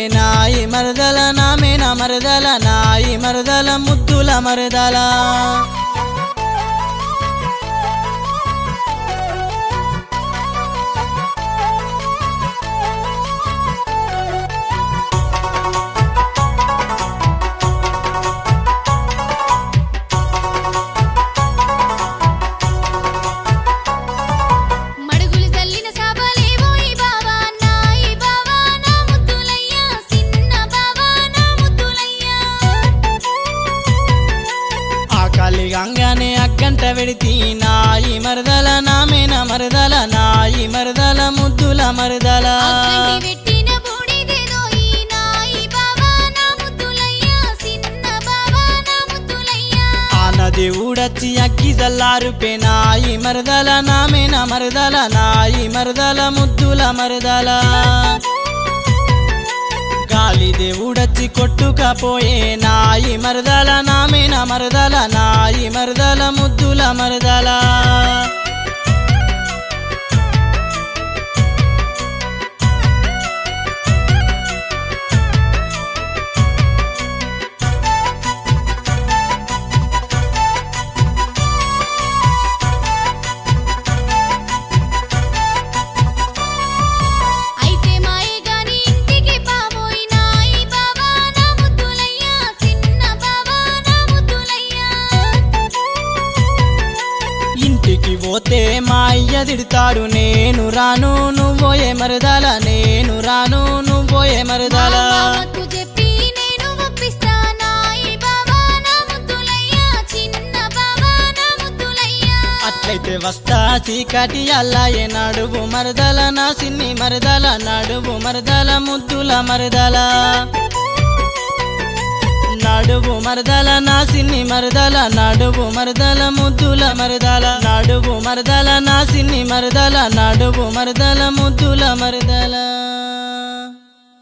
నాయి మరదల నామేన మరదల నాయి మరదల ముద్దుల మరదల మడుగులు జల్లిన సభలేవో ఈ బావా నా ఈ బావా నా ముద్దులయ్యా చిన్న బావా నా ముద్దులయ్యా ఆకలి గంగానే అగ్గంట వెడితి నాయి మరదల నామేన మరదల నాయి మరదల ముద్దుల మరదల అగ్గంటి పెట్టిన బూడిదేదో ఈ నా ఈ బావా నా ముద్దులయ్యా చిన్న బావా నా ముద్దులయ్యా ఆ నది ఊడచ్చి అగ్గి జల్లారుపే నాయి మరదల నామేన మరదల నాయి మరదల ముద్దుల మరదల గాలి దేవుడచ్చి కొట్టుకపోయే నాయి మరదల నామేన మరదల నాయి మరదల ముద్దుల మరదల అయితే మాయే గాని ఇంటికి బావోయ్ నా ఈ బావా నా ముద్దులయ్యా చిన్న బావా నా ముద్దులయ్యా ఇంటికి పోతే మా అయ్య తిడతాడు నేను రాను నువ్వోయే మరదల నేను రాను నువ్వోయే మరదల మామకు చెప్పి నేను ఒప్పిస్తా నా ఈ బావా నా ముద్దులయ్యా చిన్న బావా నా ముద్దులయ్యా అట్లయితే వస్తా చీకటి అల్లాయే నడువు మరదల నా సిన్ని మరదల నడువు మరదల ముద్దుల మరదల నడువు మరదల నా సిన్ని మరదల నడువు మరదల ముద్దుల మరదల నడువు మరదల నా సిన్ని మరదల నడువు మరదల ముద్దుల మరదల